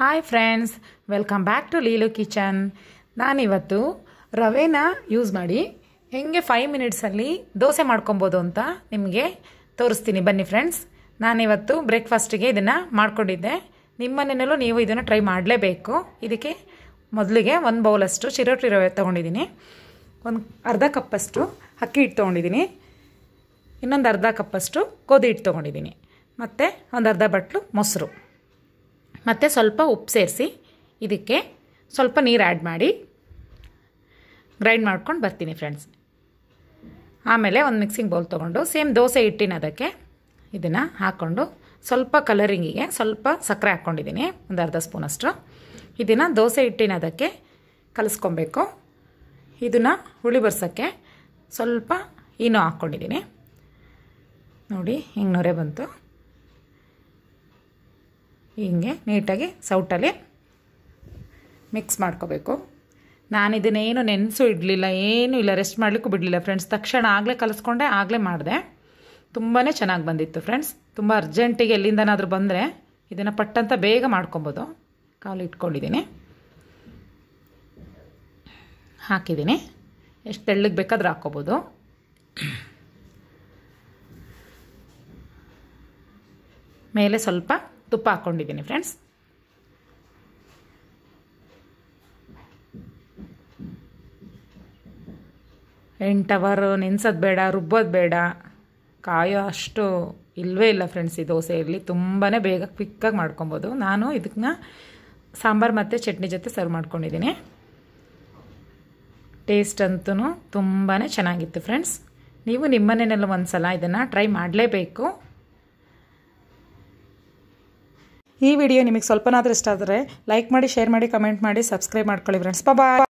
hi friends welcome back to Leelu kitchen ನಾನಿವತ್ತು ರವೆನ use ಮಾಡಿ ಹೆಂಗೆ ಫೈವ್ ಮಿನಿಟ್ಸಲ್ಲಿ ದೋಸೆ ಮಾಡ್ಕೊಬೋದು ಅಂತ ನಿಮಗೆ ತೋರಿಸ್ತೀನಿ ಬನ್ನಿ ಫ್ರೆಂಡ್ಸ್ ನಾನಿವತ್ತು ಬ್ರೇಕ್ಫಾಸ್ಟಿಗೆ ಇದನ್ನು ಮಾಡ್ಕೊಂಡಿದ್ದೆ ನಿಮ್ಮ ಮನೆಯಲ್ಲೂ ನೀವು ಇದನ್ನು ಟ್ರೈ ಮಾಡಲೇಬೇಕು ಇದಕ್ಕೆ ಮೊದಲಿಗೆ ಒಂದು ಬೌಲಷ್ಟು ಚಿರೋಟಿ ರವೆ ತೊಗೊಂಡಿದ್ದೀನಿ ಒಂದು ಅರ್ಧ ಕಪ್ಪಷ್ಟು ಅಕ್ಕಿ ಹಿಟ್ಟು ತೊಗೊಂಡಿದ್ದೀನಿ ಇನ್ನೊಂದು ಅರ್ಧ ಕಪ್ಪಷ್ಟು ಗೋಧಿ ಹಿಟ್ಟು ತೊಗೊಂಡಿದ್ದೀನಿ ಮತ್ತು ಒಂದು ಅರ್ಧ ಬಟ್ಲು ಮೊಸರು ಮತ್ತು ಸ್ವಲ್ಪ ಉಪ್ಪು ಸೇರಿಸಿ ಇದಕ್ಕೆ ಸ್ವಲ್ಪ ನೀರು ಆ್ಯಡ್ ಮಾಡಿ ಗ್ರೈಂಡ್ ಮಾಡ್ಕೊಂಡು ಬರ್ತೀನಿ ಫ್ರೆಂಡ್ಸ್ ಆಮೇಲೆ ಒಂದು ಮಿಕ್ಸಿಂಗ್ ಬೌಲ್ ತೊಗೊಂಡು ಸೇಮ್ ದೋಸೆ ಹಿಟ್ಟಿನ ಅದಕ್ಕೆ ಇದನ್ನು ಹಾಕ್ಕೊಂಡು ಸ್ವಲ್ಪ ಕಲರಿಂಗಿಗೆ ಸ್ವಲ್ಪ ಸಕ್ಕರೆ ಹಾಕ್ಕೊಂಡಿದ್ದೀನಿ ಒಂದು ಅರ್ಧ ಸ್ಪೂನಷ್ಟು ಇದನ್ನು ದೋಸೆ ಹಿಟ್ಟಿನ ಅದಕ್ಕೆ ಕಲಿಸ್ಕೊಬೇಕು ಇದನ್ನು ಹುಳಿ ಬರ್ಸೋಕ್ಕೆ ಸ್ವಲ್ಪ ಈನೋ ಹಾಕ್ಕೊಂಡಿದ್ದೀನಿ ನೋಡಿ ಹಿಂಗೆ ನೊರೆ ಬಂತು ಹಿಂಗೆ ನೀಟಾಗಿ ಸೌಟಲ್ಲಿ ಮಿಕ್ಸ್ ಮಾಡ್ಕೋಬೇಕು ನಾನು ಇದನ್ನೇನು ನೆನೆಸು ಇಡಲಿಲ್ಲ ಏನೂ ಇಲ್ಲ ರೆಸ್ಟ್ ಮಾಡಲಿಕ್ಕೂ ಬಿಡಲಿಲ್ಲ ಫ್ರೆಂಡ್ಸ್ ತಕ್ಷಣ ಆಗಲೇ ಕಲಿಸ್ಕೊಂಡೆ ಆಗಲೇ ಮಾಡಿದೆ ತುಂಬಾ ಚೆನ್ನಾಗಿ ಬಂದಿತ್ತು ಫ್ರೆಂಡ್ಸ್ ತುಂಬ ಅರ್ಜೆಂಟಿಗೆ ಎಲ್ಲಿಂದನಾದರೂ ಬಂದರೆ ಇದನ್ನು ಪಟ್ಟಂತ ಬೇಗ ಮಾಡ್ಕೊಬೋದು ಕಾಲು ಇಟ್ಕೊಂಡಿದ್ದೀನಿ ಹಾಕಿದ್ದೀನಿ ಎಷ್ಟು ತೆಳ್ಳಗೆ ಬೇಕಾದ್ರೂ ಹಾಕ್ಕೋಬೋದು ಮೇಲೆ ಸ್ವಲ್ಪ ತುಪ್ಪ ಹಾಕ್ಕೊಂಡಿದ್ದೀನಿ ಫ್ರೆಂಡ್ಸ್ ಎಂಟು ಅವರ್ ನೆನ್ಸೋದು ಬೇಡ ರುಬ್ಬೋದು ಬೇಡ ಕಾಯೋ ಅಷ್ಟು ಇಲ್ಲವೇ ಇಲ್ಲ ಫ್ರೆಂಡ್ಸ್ ಈ ದೋಸೆಯಲ್ಲಿ ತುಂಬಾ ಬೇಗ ಕ್ವಿಕ್ಕಾಗಿ ಮಾಡ್ಕೊಬೋದು ನಾನು ಇದನ್ನ ಸಾಂಬಾರು ಮತ್ತು ಚಟ್ನಿ ಜೊತೆ ಸರ್ವ್ ಮಾಡ್ಕೊಂಡಿದ್ದೀನಿ ಟೇಸ್ಟ್ ಅಂತೂ ತುಂಬಾ ಚೆನ್ನಾಗಿತ್ತು ಫ್ರೆಂಡ್ಸ್ ನೀವು ನಿಮ್ಮನೇನೆಲ್ಲ ಒಂದು ಸಲ ಇದನ್ನು ಟ್ರೈ ಮಾಡಲೇಬೇಕು ಈ ವಿಡಿಯೋ ನಿಮಗೆ ಸ್ವಲ್ಪನಾದರೂ ಇಷ್ಟ ಆದರೆ ಲೈಕ್ ಮಾಡಿ ಶೇರ್ ಮಾಡಿ ಕಮೆಂಟ್ ಮಾಡಿ ಸಬ್ಸ್ಕ್ರೈಬ್ ಮಾಡ್ಕೊಳ್ಳಿ ಫ್ರೆಂಡ್ಸ್ ಬಾಯ್